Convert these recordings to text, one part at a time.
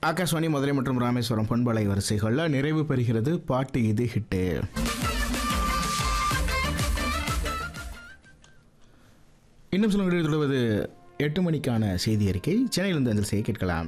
ஆகாஷ்வாணி மதுரை மற்றும் ராமேஸ்வரம் பண்பலை வரிசைகளில் நிறைவு பெறுகிறது பாட்டு இது ஹிட்டு இன்னும் சில நிமிடத்தில் தொடர்வது எட்டு மணிக்கான செய்தி அறிக்கை சென்னையிலிருந்து அஞ்சல் செய்ய கேட்கலாம்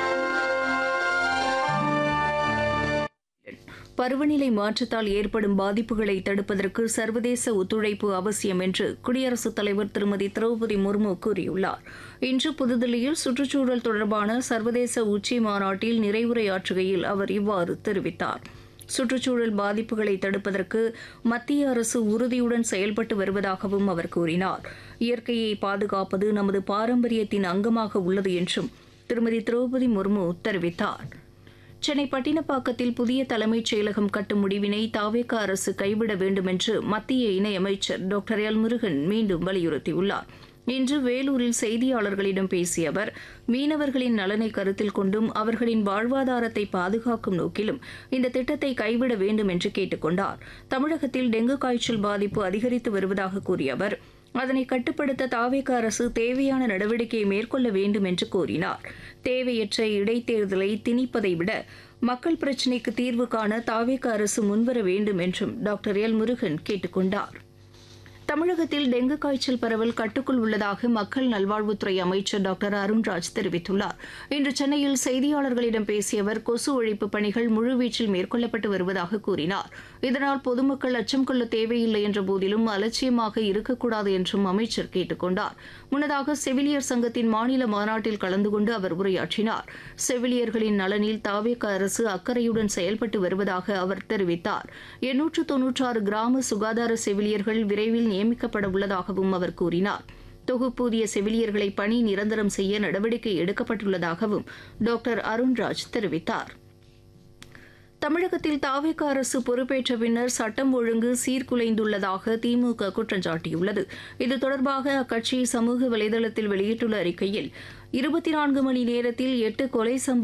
பருவநிலை மாற்றத்தால் ஏற்படும் பாதிப்புகளை தடுப்பதற்கு சர்வதேச ஒத்துழைப்பு அவசியம் என்று குடியரசுத் தலைவர் திருமதி திரௌபதி முர்மு கூறியுள்ளார் இன்று புதுதில்லியில் சுற்றுச்சூழல் தொடர்பான சர்வதேச உச்சி மாநாட்டில் நிறைவுரையாற்றுகையில் அவர் இவ்வாறு தெரிவித்தார் சுற்றுச்சூழல் பாதிப்புகளை தடுப்பதற்கு மத்திய அரசு உறுதியுடன் செயல்பட்டு வருவதாகவும் அவர் கூறினார் இயற்கையை பாதுகாப்பது நமது பாரம்பரியத்தின் அங்கமாக உள்ளது என்றும் திருமதி திரௌபதி முர்மு தெரிவித்தார் சென்னை பட்டினப்பாக்கத்தில் புதிய தலைமைச் செயலகம் கட்டும் முடிவினை தாவேக அரசு கைவிட வேண்டும் என்று மத்திய இணையமைச்சர் டாக்டர் எல் முருகன் மீண்டும் வலியுறுத்தியுள்ளார் இன்று வேலூரில் செய்தியாளர்களிடம் பேசிய அவர் மீனவர்களின் நலனை கருத்தில் கொண்டும் அவர்களின் வாழ்வாதாரத்தை பாதுகாக்கும் நோக்கிலும் இந்த திட்டத்தை கைவிட வேண்டும் என்று கேட்டுக் கொண்டார் தமிழகத்தில் டெங்கு காய்ச்சல் பாதிப்பு அதிகரித்து வருவதாக கூறிய அவர் அதனை கட்டுப்படுத்த தாவேக அரசு தேவையான நடவடிக்கையை மேற்கொள்ள வேண்டும் என்று கூறினார் தேவையற்ற இடைத்தேர்தலை திணிப்பதை விட மக்கள் பிரச்சினைக்கு தீர்வு காண தாவேக அரசு முன்வர வேண்டும் என்றும் டாக்டர் எல் முருகன் கேட்டுக் கொண்டார் தமிழகத்தில் டெங்கு காய்ச்சல் பரவல் கட்டுக்குள் உள்ளதாக மக்கள் நல்வாழ்வுத்துறை அமைச்சர் டாக்டர் அருண்ராஜ் தெரிவித்துள்ளார் இன்று சென்னையில் செய்தியாளர்களிடம் பேசிய அவர் கொசு ஒழிப்பு பணிகள் முழுவீச்சில் மேற்கொள்ளப்பட்டு வருவதாக கூறினார் இதனால் பொதுமக்கள் அச்சம் கொள்ள தேவையில்லை என்ற போதிலும் அலட்சியமாக இருக்கக்கூடாது என்றும் அமைச்சர் கேட்டுக் கொண்டார் முன்னதாக செவிலியர் சங்கத்தின் மாநில மாநாட்டில் கலந்து கொண்டு அவர் உரையாற்றினார் செவிலியர்களின் நலனில் தாவேக அரசு அக்கறையுடன் செயல்பட்டு வருவதாக அவர் தெரிவித்தார் எண்ணூற்று தொன்னூற்றாறு கிராம சுகாதார செவிலியர்கள் விரைவில் நியமிக்கப்பட உள்ளதாகவும் அவர் கூறினார் தொகுப்பூதிய செவிலியர்களை பணி நிரந்தரம் செய்ய நடவடிக்கை எடுக்கப்பட்டுள்ளதாகவும் டாக்டர் அருண்ராஜ் தெரிவித்தார் தமிழகத்தில் தாவேக அரசு பொறுப்பேற்ற பின்னர் சட்டம் ஒழுங்கு சீர்குலைந்துள்ளதாக திமுக குற்றம் சாட்டியுள்ளது இது தொடர்பாக அக்கட்சி சமூக வலைதளத்தில் வெளியிட்டுள்ள அறிக்கையில் இருபத்தி நான்கு மணி நேரத்தில் எட்டு கொலை சம்பவம்